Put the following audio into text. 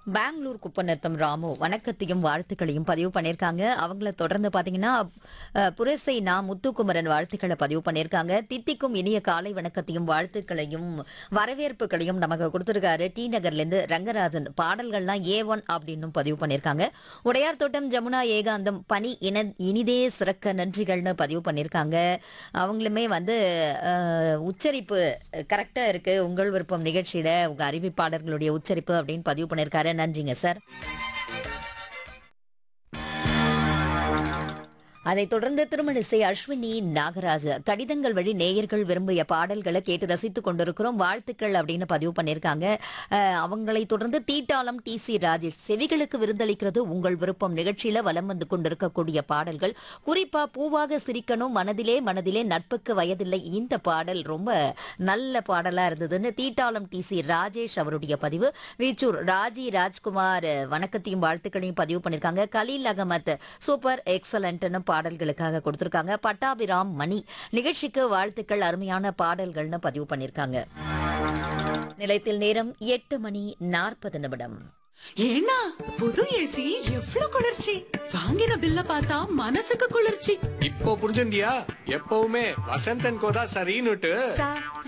பெங்களூர் குப்பநத்தம் ராமு வணக்கத்தையும் வாழ்த்துக்களையும் பதிவு பண்ணியிருக்காங்க அவங்கள தொடர்ந்து பாத்தீங்கன்னா அஹ், புரசை நா முத்துக்குமரன் வாழ்த்துக்களை பதிவு பண்ணியிருக்காங்க தித்திக்கும் இனிய காலை வணக்கத்தையும் வாழ்த்துக்களையும் வரவேற்புகளையும் நமக்கு கொடுத்திருக்காரு டி நகர்ல இருந்து ரங்கராஜன் பாடல்கள்லாம் ஏ ஒன் அப்படின்னு பதிவு பண்ணியிருக்காங்க உடையார் தோட்டம் ஜமுனா ஏகாந்தம் பனி இன இனிதே சிறக்க நன்றிகள்னு பதிவு பண்ணியிருக்காங்க அவங்களுமே வந்து அஹ், உச்சரிப்பு கரெக்டா இருக்கு உங்கள் விருப்பம் நிகழ்ச்சியில உங்க அறிவிப்பாளர்களுடைய உச்சரிப்பு அப்படின்னு பதிவு பண்ணியிருக்காரு நன்றிங்க சார் அதைத் தொடர்ந்து திருமணிசை அஸ்வினி நாகராஜ் கடிதங்கள் வழி நேயர்கள் விரும்பிய பாடல்களை கேட்டு ரசித்துக் கொண்டிருக்கிறோம் வாழ்த்துக்கள் அப்படின்னு பதிவு பண்ணியிருக்காங்க அஹ், அவங்களை தொடர்ந்து தீட்டாளம் டி சி ராஜேஷ் செவிகளுக்கு விருந்தளிக்கிறது உங்கள் விருப்பம் நிகழ்ச்சியில வலம் வந்து கொண்டிருக்கக்கூடிய பாடல்கள் குறிப்பா பூவாக சிரிக்கணும் மனதிலே மனதிலே நட்புக்கு வயதில்லை இந்த பாடல் ரொம்ப நல்ல பாடலா இருந்ததுன்னு தீட்டாளம் டி சி ராஜேஷ் அவருடைய பதிவு வீச்சூர் ராஜி ராஜ்குமார் அஹ், வணக்கத்தையும் வாழ்த்துக்களையும் பதிவு பண்ணியிருக்காங்க கலீல் அகமத் சூப்பர் எக்ஸலண்ட்னு பாடல்களுக்காக கொடுத்திருக்காங்க பட்டாபிராம் மணி நிகழ்ச்சிக்கு வாழ்த்துக்கள் அருமையான பாடல்கள்னு பதிவு பண்ணியிருக்காங்க நிலையத்தில் நேரம் எட்டு மணி நாற்பது நிமிடம் ஏன்னா புது ஏசி எவ்வளவு குளிர்ச்சி வாங்கின பில்ல பார்த்தா மனசுக்கு குளிர்ச்சி இப்போ புரிஞ்சுண்டியா எப்பவுமே வசந்தன் கோதா சரின்னுட்டு